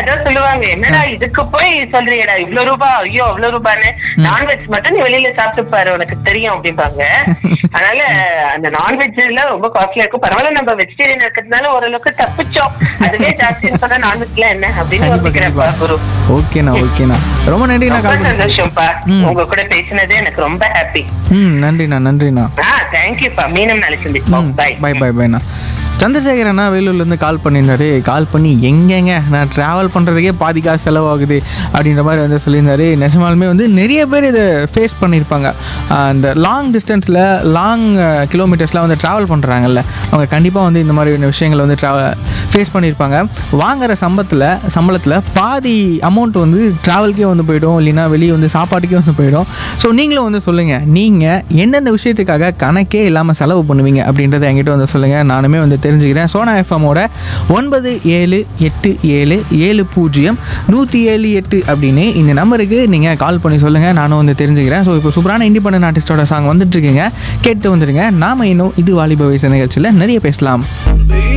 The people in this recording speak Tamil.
அதான் சொல்லுவாங்க என்னடா இதுக்கு போய் சொல்றியடா இவ்வளவு ரூபா ஐயோ அவ்வளவு ரூபான்னு நான்வெஜ் மட்டும் நீ வெளியில சாப்பிட்டு பாரு உனக்கு தெரியும் அப்படிம்பாங்க அதனால அந்த நான்வெஜ் எல்லாம் ரொம்ப காஸ்ட்லியா இருக்கும் பரவாயில்ல நம்ம வெஜிடேரியன் இருக்கிறதுனால ஓரளவுக்கு தப்பிச்சோம் அதுவே ஜாஸ்தின்னு சொன்னா நான்வெஜ்ல என்ன அப்படின்னு கண்டிப்பா, யோசிக்கிறேன்ப்பா கண்டிப்பா. குரு ஓகேண்ணா ஓகேண்ணா ரொம்ப நன்றிண்ணா ரொம்ப கால் பண்ணி சந்தோஷம்ப்பா ம். உங்க கூட பேசினது எனக்கு ரொம்ப ஹாப்பி ம் நன்றிண்ணா நன்றிண்ணா ஆ தேங்க்யூப்பா மீண்டும் நாளைக்கு சந்திப்போம் பை பை பை பைண்ணா சந்திரசேகர் அண்ணா வேலூர்லேருந்து கால் பண்ணியிருந்தாரு கால் பண்ணி எங்கெங்க நான் ட்ராவல் பண்ணுறதுக்கே பாதி காசு செலவாகுது அப்படின்ற மாதிரி வந்து சொல்லியிருந்தாரு நிஜமாலுமே வந்து நிறைய பேர் இதை ஃபேஸ் பண்ணியிருப்பாங்க ஆஹ் இந்த லாங் டிஸ்டன்ஸில் லாங் கிலோமீட்டர்ஸ்லாம் வந்து ட்ராவல் பண்ணுறாங்கல்ல அவங்க கண்டிப்பாக வந்து இந்த மாதிரி விஷயங்களை வந்து ட்ராவ ஃபேஸ் பண்ணியிருப்பாங்க வாங்குற சம்பளத்தில் சம்பளத்தில் பாதி அமௌண்ட் வந்து ட்ராவல்க்கே வந்து போயிடும் இல்லைன்னா வெளியே வந்து சாப்பாட்டுக்கே வந்து போயிடும் ஸோ நீங்களும் வந்து சொல்லுங்கள் நீங்கள் எந்தெந்த விஷயத்துக்காக கணக்கே இல்லாமல் செலவு பண்ணுவீங்க அப்படின்றத என்கிட்ட வந்து சொல்லுங்கள் நானுமே வந்து தெரிஞ்சுக்கிறேன் சோனா எஃப்எம்மோட ஒன்பது ஏழு எட்டு ஏழு ஏழு பூஜ்ஜியம் நூற்றி ஏழு எட்டு அப்படின்னு இந்த நம்பருக்கு நீங்கள் கால் பண்ணி சொல்லுங்கள் நானும் வந்து தெரிஞ்சுக்கிறேன் ஸோ இப்போ சூப்பரான இண்டிபெண்டன்ட் ஆர்டிஸ்டோட சாங் வந்துட்டு இருக்கீங்க கேட்டு வந்துடுங்க நாம இன்னும் இது வாலிப வயசு நிகழ்ச்சியில் நிறைய பேசலாம்